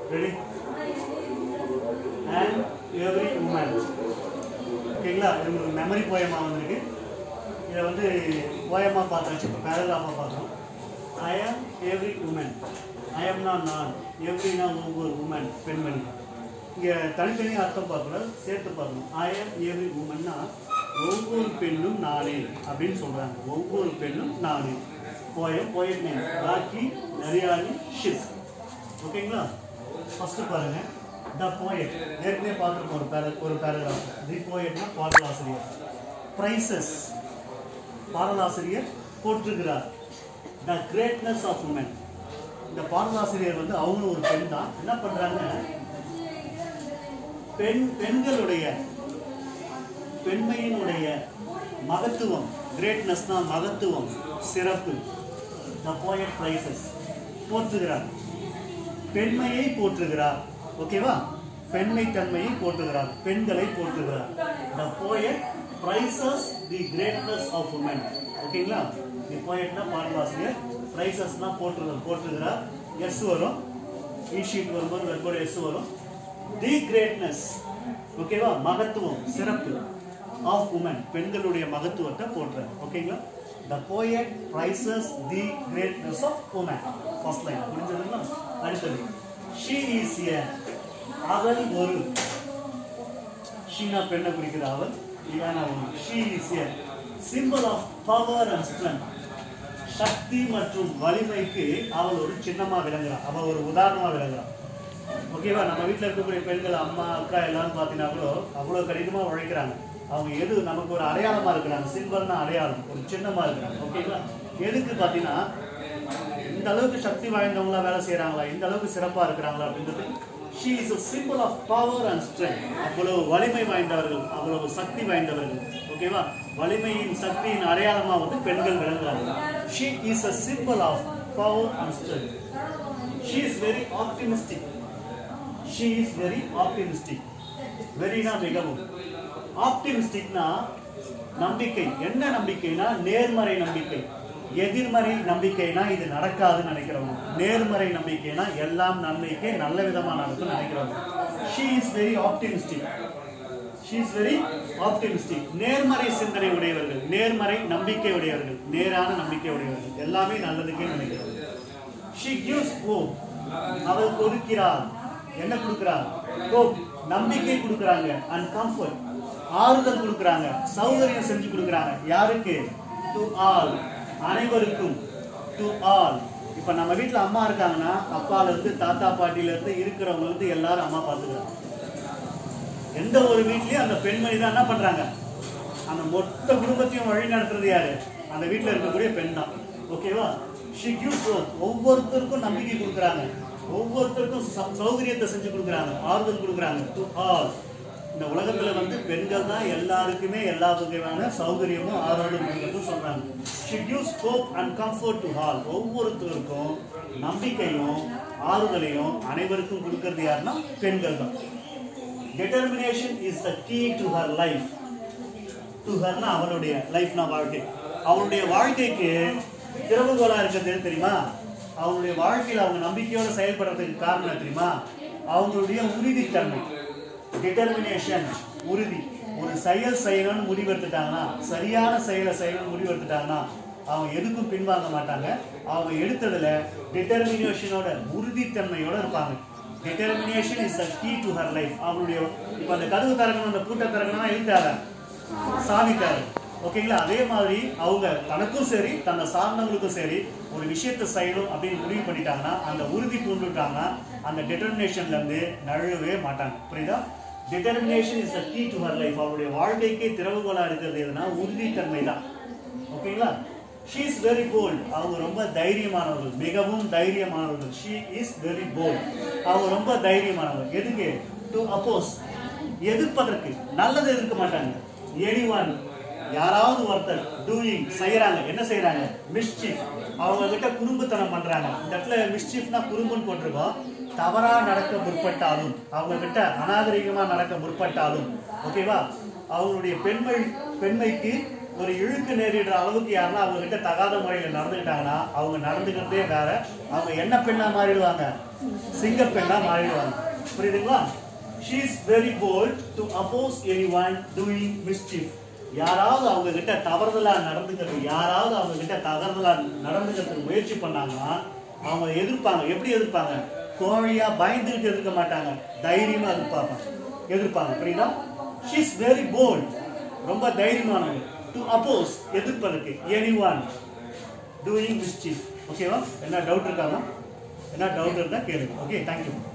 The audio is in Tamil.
ரெடி அண்ட் எவ்ரி உமன் ஓகேங்களா இது உங்களுக்கு மெமரி போயமா வந்திருக்கு இதை வந்து போயமா பார்த்தாச்சு இப்போ பேரகிராஃபாக பார்க்குறோம் ஐ ஆம் எவ்ரி உமன் ஐ ஆம்னா நான் எவ்ரினா ஒவ்வொரு உமன் பெண்மணி இங்கே தனித்தனியாக அர்த்தம் பார்க்கக்கூடாது சேர்த்து பார்க்கணும் ஐ ஆம் எவ்ரி உமன்னா ஒவ்வொரு பெண்ணும் நானே அப்படின்னு சொல்கிறாங்க ஒவ்வொரு பெண்ணும் நானே poem poet name Rakhi Nariyani she's ஓகேங்களா ஃபஸ்ட்டு பாருங்க த போயட் ஏற்கனவே பார்த்துருக்கோம் ஒரு பேர ஒரு பேராகிராஃப் தி போயட்னா பாடலாசிரியர் ப்ரைசஸ் பாடலாசிரியர் போற்றுகிறார் த கிரேட்னஸ் ஆஃப் உமன் இந்த பாடலாசிரியர் வந்து அவங்களும் ஒரு பெண் தான் என்ன பண்றாங்க பெண் பெண்களுடைய பெண்மையினுடைய மகத்துவம் கிரேட்னஸ்னா மகத்துவம் சிறப்பு த போயட் ப்ரைசஸ் போற்றுகிறார் பெண்மையை போற்றுகிறார் ஓகேவா பெண்மை தன்மையை போற்றுகிறார் பெண்களை போற்றுகிறார் the poet praises the greatness of woman ஓகேங்களா தி போயட்னா பாடலாசிரியர் பிரைசஸ்னா போற்றுகிறார் போற்றுகிறார் எஸ் வரும் இ ஷீட் வரும்போது வெர்போட எஸ் வரும் தி கிரேட்னஸ் ஓகேவா மகத்துவம் சிறப்பு ஆஃப் உமன் பெண்களுடைய மகத்துவத்தை போற்றுறார் ஓகேங்களா the poet praises the greatness of woman first line புரிஞ்சதுங்களா அடுத்தது ஷீ இஸ் எ அவள் ஒரு ஷீனா பெண்ணை குறிக்கிற அவள் இதான ஒரு she is a symbol of power and strength சக்தி மற்றும் வலிமைக்கு அவள் ஒரு சின்னமா விளங்குறாள் அவள் ஒரு உதாரணமா விளங்குறாள் ஓகேவா நம்ம வீட்டில் இருக்கக்கூடிய பெண்கள் அம்மா அக்கா எல்லாரும் பார்த்தீங்கன்னா கூட அவ்வளோ கடினமாக உழைக்கிறாங்க அவங்க எது நமக்கு ஒரு அடையாளமா இருக்கிறாங்க சிம்பிள்னா அடையாளம் ஒரு சின்னமா இருக்கிறாங்க ஓகேங்களா எதுக்கு பார்த்தீங்கன்னா இந்த அளவுக்கு சக்தி வாய்ந்தவங்களா வேலை செய்றாங்களா இந்த அளவுக்கு சிறப்பா இருக்கிறாங்களா அப்படின்றது she is a symbol of power and strength அவ்வளவு வலிமை வாய்ந்தவர்கள் அவ்வளவு சக்தி வாய்ந்தவர்கள் ஓகேவா வலிமையின் சக்தியின் அடையாளமா வந்து பெண்கள் விளங்குறாங்க she is a symbol of power and strength she is very optimistic she is very optimistic வெரினா மிகவும் ஆப்டிமிஸ்டிக்னா நம்பிக்கை என்ன நம்பிக்கைனா நேர்மறை நம்பிக்கை எதிர்மறை நம்பிக்கைனா இது நடக்காதுன்னு நினைக்கிறவங்க நேர்மறை நம்பிக்கைனா எல்லாம் நன்மைக்கே நல்ல விதமா நடக்கும்னு நினைக்கிறவங்க she is very optimistic she is very optimistic நேர்மறை சிந்தனை உடையவர்கள் நேர்மறை நம்பிக்கை உடையவர்கள் நேரான நம்பிக்கை உடையவர்கள் எல்லாமே நல்லதுக்கே நினைக்கிறவங்க ஷீ கிவ்ஸ் hope அவள் கொடுக்கிறாள் என்ன கொடுக்கிறாள் hope நம்பிக்கை கொடுக்கறாங்க அண்ட் கம்ஃபர்ட் ஆறுதல் கொடுக்கறாங்க சௌகரியம் செஞ்சு கொடுக்கறாங்க யாருக்கு டு ஆல் அனைவருக்கும் டு ஆல் இப்ப நம்ம வீட்ல அம்மா இருக்காங்கன்னா அப்பால இருந்து தாத்தா பாட்டில இருந்து இருக்கிறவங்க இருந்து எல்லாரும் அம்மா பாத்துக்கிறாங்க எந்த ஒரு வீட்லயும் அந்த பெண்மணி தான் என்ன பண்றாங்க அந்த மொத்த குடும்பத்தையும் வழி நடத்துறது யாரு அந்த வீட்ல இருக்கக்கூடிய பெண் தான் ஓகேவா ஷி கிவ்ஸ் ஒவ்வொருத்தருக்கும் நம்பிக்கை கொடுக்குறாங்க ஒவ்வொருத்தருக்கும் ச- சௌகரியத்தை செஞ்சு கொடுக்குறாங்க ஆறுதல் கொடுக்குறாங்க டு ஆல் இந்த உலகத்துல வந்து பெண்கள் தான் எல்லாருக்குமே எல்லா வகையான சௌகரியமும் ஆறுதலும் கொடுக்கறதும் சொல்றாங்க she gives hope and comfort to all ஒவ்வொருத்தருக்கும் நம்பிக்கையும் ஆறுதலையும் அனைவருக்கும் கொடுக்கறது யாருன்னா பெண்கள் தான் determination is the key to her life to herனா அவளுடைய லைஃப்னா வாழ்க்கை அவளுடைய வாழ்க்கைக்கு திறவுகோலா இருக்கிறது எது தெரியுமா அவங்களுடைய வாழ்க்கையில அவங்க நம்பிக்கையோட செயல்படுறதுக்கு காரணம் என்ன தெரியுமா அவங்களுடைய உறுதித்தன்மை டிட்டர்மினேஷன் உறுதி ஒரு செயல் செய்யணும்னு முடிவெடுத்துட்டாங்கன்னா சரியான செயலை செய்யணும்னு முடிவெடுத்துட்டாங்கன்னா அவங்க எதுக்கும் பின்வாங்க மாட்டாங்க அவங்க எடுத்ததுல டிட்டர்மினேஷனோட உறுதித்தன்மையோட இருப்பாங்க determination is the key to her life அவங்களுடைய இப்போ அந்த கதவு திறக்கணும் அந்த பூட்டை திறக்கணும்னா எழுத்தாங்க சாதிக்காரு ஓகேங்களா அதே மாதிரி அவங்க தனக்கும் சரி தன்னை சார்ந்தவங்களுக்கும் சரி ஒரு விஷயத்தை செய்யணும் அப்படின்னு முடிவு பண்ணிட்டாங்கன்னா அந்த உறுதி பூண்டுட்டாங்கன்னா அந்த டிட்டர்மினேஷன்ல இருந்து நழுவவே மாட்டாங்க புரியுதா determination is the key to her life அவருடைய வாழ்க்கைக்கே திறவுகோலா இருக்கிறது எதுனா உறுதித்தன்மை தான் ஓகேங்களா ஷீ இஸ் வெரி போல்ட் அவங்க ரொம்ப தைரியமானவர்கள் மிகவும் தைரியமானவர்கள் ஷீ இஸ் வெரி போல்ட் அவங்க ரொம்ப தைரியமானவர்கள் எதுக்கு டு அப்போஸ் எதிர்ப்பதற்கு நல்லது எதிர்க்க மாட்டாங்க எனிவன் யாராவது ஒருத்தர் டூயிங் செய்யறாங்க என்ன செய்யறாங்க மிஸ்chief அவங்க கிட்ட குறும்புத்தனம் பண்றாங்க இந்த இடத்துல மிஸ்chiefனா குறும்புன்னு போட்டிருக்கோம் தவறா நடக்க முற்பட்டாலும் அவங்க கிட்ட அநாகரிகமா நடக்க முற்பட்டாலும் ஓகேவா அவங்களுடைய பெண்மை பெண்மைக்கு ஒரு இழுக்கு நேரிடுற அளவுக்கு யாருன்னா அவங்க கிட்ட தகாத முறையில் நடந்துக்கிட்டாங்கன்னா அவங்க நடந்துக்கிறதே வேற அவங்க என்ன பெண்ணா மாறிடுவாங்க சிங்க பெண்ணா மாறிடுவாங்க புரியுதுங்களா she is very bold to oppose anyone doing mischief யாராவது அவங்க கிட்ட தவறுதலா நடந்துக்கிறது யாராவது அவங்க கிட்ட தவறுதலா நடந்துக்கிறதுக்கு முயற்சி பண்ணாங்கன்னா அவங்க எதிர்ப்பாங்க எப்படி எதிர்ப்பாங்க கோழையா பயந்துகிட்டு இருக்க மாட்டாங்க தைரியமா எதிர்ப்பாங்க எதிர்ப்பாங்க புரியுதா ஷீ இஸ் வெரி போல்ட் ரொம்ப தைரியமானவங்க டு அப்போஸ் எதிர்ப்பதற்கு எனி ஒன் டூயிங் மிஸ்chief ஓகேவா என்ன டவுட் இருக்காமா என்ன டவுட் இருந்தா கேளுங்க ஓகே தேங்க்யூ